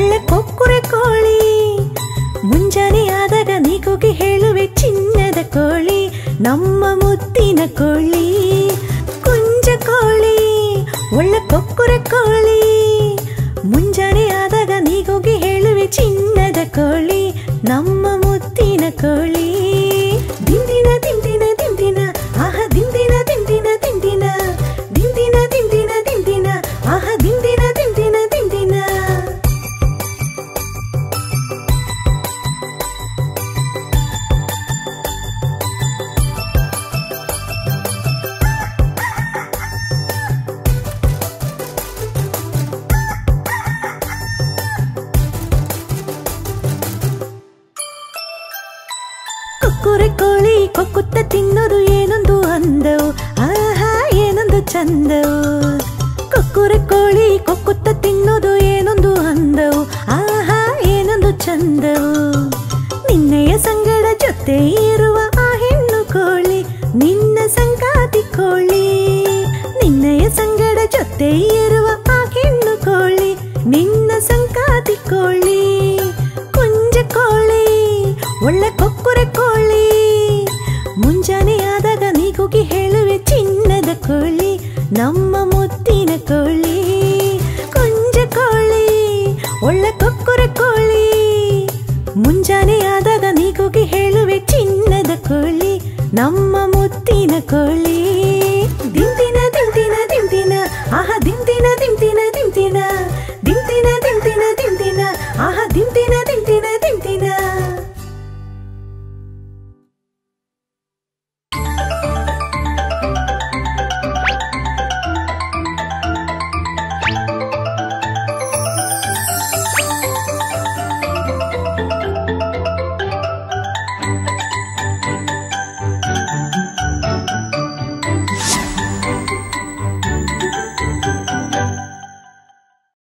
ಒಳ್ಳೆ ಕೊಕ್ಕುರೆ ಕೋಳಿ ಮುಂಜಾನೆ ಆದಾಗ ನೀ ಕೂಗಿ ಹೇಳುವೆ ಚಿನ್ನದ ಕೋಳಿ ನಮ್ಮ ಮುತ್ತಿನ ಕೋಳಿ ಕುಂಜ ಕೋಳಿ ಒಳ್ಳೆ ಕೊಕ್ಕುರೆ ಕೋಳಿ ಮುಂಜಾನೆ ಆದಾಗ ನೀ ಕೂಗಿ ಹೇಳುವೆ ಚಿನ್ನದ ಕೋಳಿ ನಮ್ಮ ಮುತ್ತಿನ ಕೋಳಿ ದಿಂದಿನ ದಿಂದಿನ ದಿಂದಿನ ಆಹ ದಿಂದಿನ ದಿಂದಿನ ದಿಂದಿನ ದಿಂದಿನ ದಿಂದಿನ ದಿಂದಿನ ಆಹ ದಿಂದಿನ ದಿಂದಿನ ದಿಂದಿನ ಕೊಕ್ಕುರೆ ಕೋಳಿ ಕೊಕ್ಕುತ್ತ ತಿನ್ನೋದು ಏನೊಂದು ಅಂದವು ಆಹಾ ಏನೊಂದು ಚಂದವು ಕೊಕ್ಕುರೆ ಕೋಳಿ ಕೊಕ್ಕುತ್ತ ತಿನ್ನೋದು ಏನೊಂದು ಅಂದವು ಆಹಾ ಏನೊಂದು ಚಂದವು ನಿನ್ನೆಯ ಸಂಗಡ ಜೊತೆ ಇರುವ ಆ ಹೆಣ್ಣು ಕೋಳಿ ನಿನ್ನ ಸಂಗಾತಿ ಕೋಳಿ ನಿನ್ನೆಯ ಸಂಗಡ ಜೊತೆ ಇರುವ ಆ ಹೆಣ್ಣು ಕೋಳಿ ನಿನ್ನ ಸಂಗಾತಿ ಕೋಳಿ ಕುಂಜ ಕೋಳಿ ಒಳ್ಳೆ ಕೊಕ್ಕುರೆ ಕೋಳಿ ಮುಂಜಾನೆ ಆದಾಗ ನೀ ಕೂಗಿ ಹೇಳುವೆ ಚಿನ್ನದ ಕೋಳಿ ನಮ್ಮ ಮುತ್ತಿನ ಕೋಳಿ ಕುಂಜ ಕೋಳಿ ಒಳ್ಳೆ ಕೊಕ್ಕುರೆ ಕೋಳಿ ಮುಂಜಾನೆ ಆದಾಗ ನೀ ಕೂಗಿ ಹೇಳುವೆ ಚಿನ್ನದ ಕೋಳಿ ನಮ್ಮ ಮುತ್ತಿನ ಕೋಳಿ